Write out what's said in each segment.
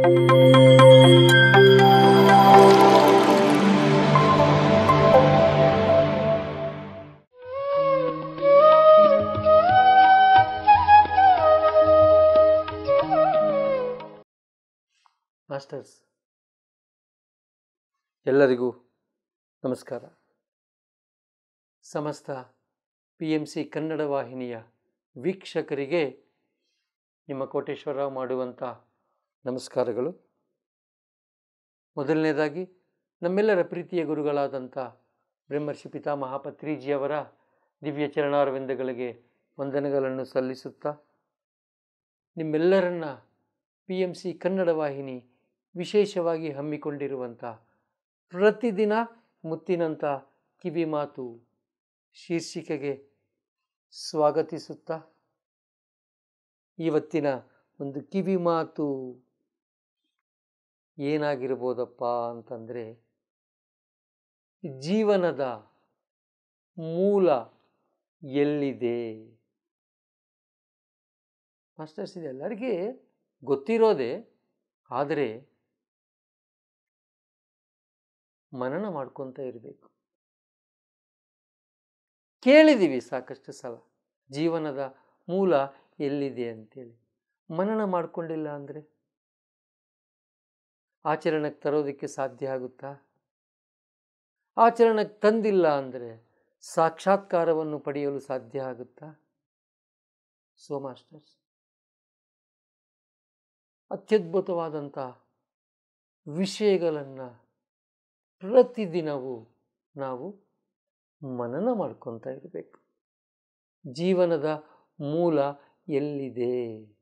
masters ಎಲ್ಲರಿಗೂ ನಮಸ್ಕಾರ ಸಮಸ್ತ ಪಿ ಎಂ ಸಿ ಕನ್ನಡ ವಾಹಿನಿಯ ವೀಕ್ಷಕರಿಗೆ ನಿಮ್ಮ ಕೋಟೇಶ್ವರರಾವ್ ಮಾಡುವಂಥ ನಮಸ್ಕಾರಗಳು ಮೊದಲನೇದಾಗಿ ನಮ್ಮೆಲ್ಲರ ಪ್ರೀತಿಯ ಗುರುಗಳಾದಂಥ ಬ್ರಹ್ಮರ್ಷಿ ಪಿತಾಮಹ ಪತ್ರಿಜಿಯವರ ದಿವ್ಯ ಚರಣಾರವಿಂದಗಳಿಗೆ ವಂದನೆಗಳನ್ನು ಸಲ್ಲಿಸುತ್ತಾ ನಿಮ್ಮೆಲ್ಲರನ್ನ ಪಿ ಎಂ ಸಿ ಕನ್ನಡ ವಾಹಿನಿ ವಿಶೇಷವಾಗಿ ಹಮ್ಮಿಕೊಂಡಿರುವಂಥ ಪ್ರತಿದಿನ ಮುತ್ತಿನಂಥ ಕಿವಿ ಮಾತು ಶೀರ್ಷಿಕೆಗೆ ಸ್ವಾಗತಿಸುತ್ತಾ ಇವತ್ತಿನ ಒಂದು ಕಿವಿ ಮಾತು ಏನಾಗಿರ್ಬೋದಪ್ಪ ಅಂತಂದರೆ ಜೀವನದ ಮೂಲ ಎಲ್ಲಿದೆ ಮಾಸ್ಟರ್ಸ್ ಇದು ಎಲ್ಲರಿಗೆ ಗೊತ್ತಿರೋದೆ ಆದರೆ ಮನನ ಮಾಡ್ಕೊತ ಇರಬೇಕು ಕೇಳಿದ್ದೀವಿ ಸಾಕಷ್ಟು ಸಲ ಜೀವನದ ಮೂಲ ಎಲ್ಲಿದೆ ಅಂತೇಳಿ ಮನನ ಮಾಡಿಕೊಂಡಿಲ್ಲ ಅಂದರೆ ಆಚರಣೆಗೆ ತರೋದಕ್ಕೆ ಸಾಧ್ಯ ಆಗುತ್ತಾ ಆಚರಣೆಗೆ ತಂದಿಲ್ಲ ಅಂದರೆ ಸಾಕ್ಷಾತ್ಕಾರವನ್ನು ಪಡೆಯಲು ಸಾಧ್ಯ ಆಗುತ್ತಾ ಸೋ ಮಾಸ್ಟರ್ಸ್ ಅತ್ಯದ್ಭುತವಾದಂಥ ವಿಷಯಗಳನ್ನು ಪ್ರತಿದಿನವೂ ನಾವು ಮನನ ಮಾಡ್ಕೊತಾ ಇರಬೇಕು ಜೀವನದ ಮೂಲ ಎಲ್ಲಿದೆ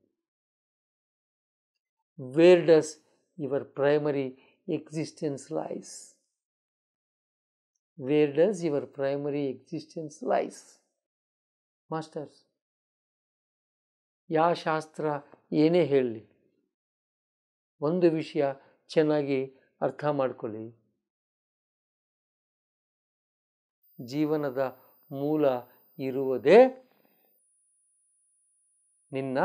where does your primary existence lies where does your primary existence lies masters ಯಾವ ಶಾಸ್ತ್ರ ಏನೇ ಹೇಳಲಿ ಒಂದು ವಿಷಯ ಚೆನ್ನಾಗಿ ಅರ್ಥ ಮಾಡ್ಕೊಳ್ಳಿ ಜೀವನದ ಮೂಲ ಇರುವುದೇ ನಿನ್ನ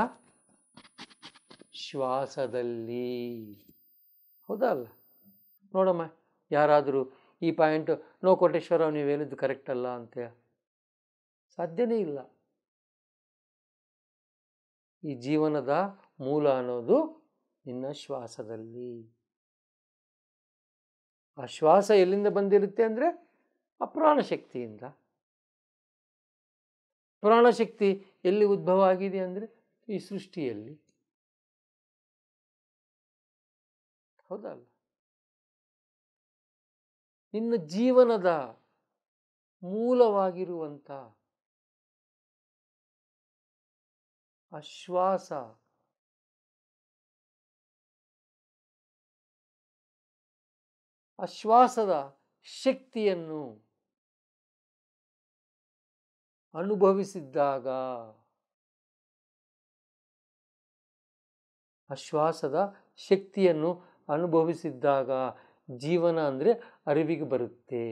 ಶ್ವಾಸದಲ್ಲಿ ಹೌದಾ ಅಲ್ಲ ನೋಡಮ್ಮ ಯಾರಾದರೂ ಈ ಪಾಯಿಂಟ್ ನೋ ಕೋಟೇಶ್ವರ ನೀವು ಹೇಳಿದ್ದು ಕರೆಕ್ಟ್ ಅಲ್ಲ ಅಂತ ಸಾಧ್ಯನೇ ಇಲ್ಲ ಈ ಜೀವನದ ಮೂಲ ಅನ್ನೋದು ನಿನ್ನ ಶ್ವಾಸದಲ್ಲಿ ಆ ಶ್ವಾಸ ಎಲ್ಲಿಂದ ಬಂದಿರುತ್ತೆ ಅಂದರೆ ಆ ಪ್ರಾಣಶಕ್ತಿಯಿಂದ ಪ್ರಾಣಶಕ್ತಿ ಎಲ್ಲಿ ಉದ್ಭವ ಆಗಿದೆ ಅಂದರೆ ಈ ಸೃಷ್ಟಿಯಲ್ಲಿ ಹೌದಲ್ಲ ನಿನ್ನ ಜೀವನದ ಮೂಲವಾಗಿರುವಂಥ ಆ ಶ್ವಾಸ ಆ ಶ್ವಾಸದ ಶಕ್ತಿಯನ್ನು ಅನುಭವಿಸಿದ್ದಾಗ ಆ ಶ್ವಾಸದ ಶಕ್ತಿಯನ್ನು ಅನುಭವಿಸಿದ್ದಾಗ ಜೀವನ ಅಂದರೆ ಅರಿವಿಗೆ ಬರುತ್ತೆ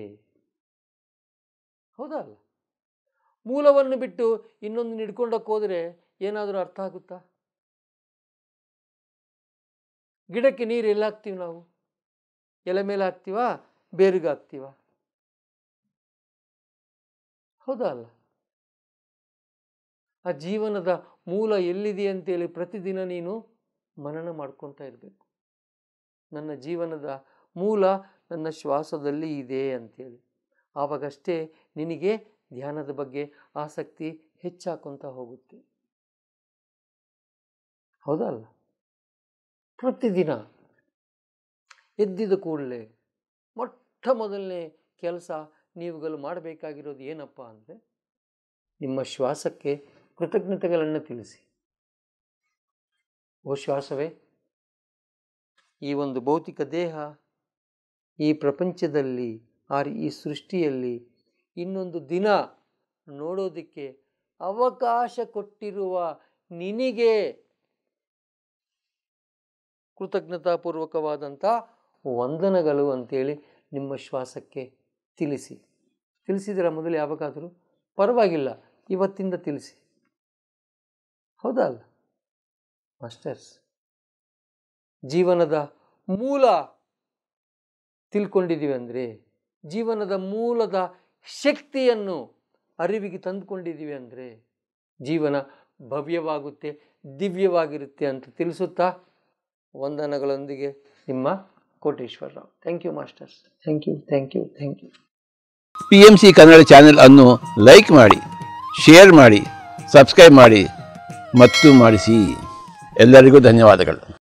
ಹೌದಾ ಅಲ್ಲ ಮೂಲವನ್ನು ಬಿಟ್ಟು ಇನ್ನೊಂದು ಹಿಡ್ಕೊಂಡಕ್ಕೆ ಹೋದರೆ ಏನಾದರೂ ಅರ್ಥ ಆಗುತ್ತಾ ಗಿಡಕ್ಕೆ ನೀರು ಎಲ್ಲ ಹಾಕ್ತೀವಿ ನಾವು ಎಲೆ ಮೇಲೆ ಹಾಕ್ತೀವಾ ಬೇರಿಗೆ ಹಾಕ್ತೀವಾ ಹೌದಾ ಅಲ್ಲ ಆ ಜೀವನದ ಮೂಲ ಎಲ್ಲಿದೆ ಅಂತೇಳಿ ಪ್ರತಿದಿನ ನೀನು ಮನನ ಮಾಡ್ಕೊತಾ ಇರಬೇಕು ನನ್ನ ಜೀವನದ ಮೂಲ ನನ್ನ ಶ್ವಾಸದಲ್ಲಿ ಇದೆ ಅಂತೇಳಿ ಆವಾಗಷ್ಟೇ ನಿನಗೆ ಧ್ಯಾನದ ಬಗ್ಗೆ ಆಸಕ್ತಿ ಹೆಚ್ಚಾಕೊಂತ ಹೋಗುತ್ತೆ ಹೌದಲ್ಲ ಪ್ರತಿದಿನ ಎದ್ದಿದ ಕೂಡಲೇ ಮೊಟ್ಟ ಮೊದಲನೇ ಕೆಲಸ ನೀವುಗಳು ಮಾಡಬೇಕಾಗಿರೋದು ಏನಪ್ಪ ಅಂದರೆ ನಿಮ್ಮ ಶ್ವಾಸಕ್ಕೆ ಕೃತಜ್ಞತೆಗಳನ್ನು ತಿಳಿಸಿ ಓ ಶ್ವಾಸವೇ ಈ ಒಂದು ಭೌತಿಕ ದೇಹ ಈ ಪ್ರಪಂಚದಲ್ಲಿ ಆ ಈ ಸೃಷ್ಟಿಯಲ್ಲಿ ಇನ್ನೊಂದು ದಿನ ನೋಡೋದಕ್ಕೆ ಅವಕಾಶ ಕೊಟ್ಟಿರುವ ನಿನಗೆ ಕೃತಜ್ಞತಾಪೂರ್ವಕವಾದಂಥ ವಂದನಗಳು ಅಂತೇಳಿ ನಿಮ್ಮ ಶ್ವಾಸಕ್ಕೆ ತಿಳಿಸಿ ತಿಳಿಸಿದರೆ ಮೊದಲು ಯಾವಾಗಾದರೂ ಪರವಾಗಿಲ್ಲ ಇವತ್ತಿಂದ ತಿಳಿಸಿ ಹೌದಾ ಅಲ್ಲ ಮಾಸ್ಟರ್ಸ್ ಜೀವನದ ಮೂಲ ತಿಳ್ಕೊಂಡಿದ್ದೀವಿ ಅಂದರೆ ಜೀವನದ ಮೂಲದ ಶಕ್ತಿಯನ್ನು ಅರಿವಿಗೆ ತಂದುಕೊಂಡಿದ್ದೀವಿ ಅಂದರೆ ಜೀವನ ಭವ್ಯವಾಗುತ್ತೆ ದಿವ್ಯವಾಗಿರುತ್ತೆ ಅಂತ ತಿಳಿಸುತ್ತಾ ವಂದನಗಳೊಂದಿಗೆ ನಿಮ್ಮ Koteswararao thank you masters thank you thank you thank you P M C Kannada channel ಅನ್ನು ಲೈಕ್ ಮಾಡಿ ಶೇರ್ ಮಾಡಿ ಸಬ್ಸ್ಕ್ರೈಬ್ ಮಾಡಿ ಮತ್ತು ಮಾಡಿಸಿ ಎಲ್ಲರಿಗೂ ಧನ್ಯವಾದಗಳು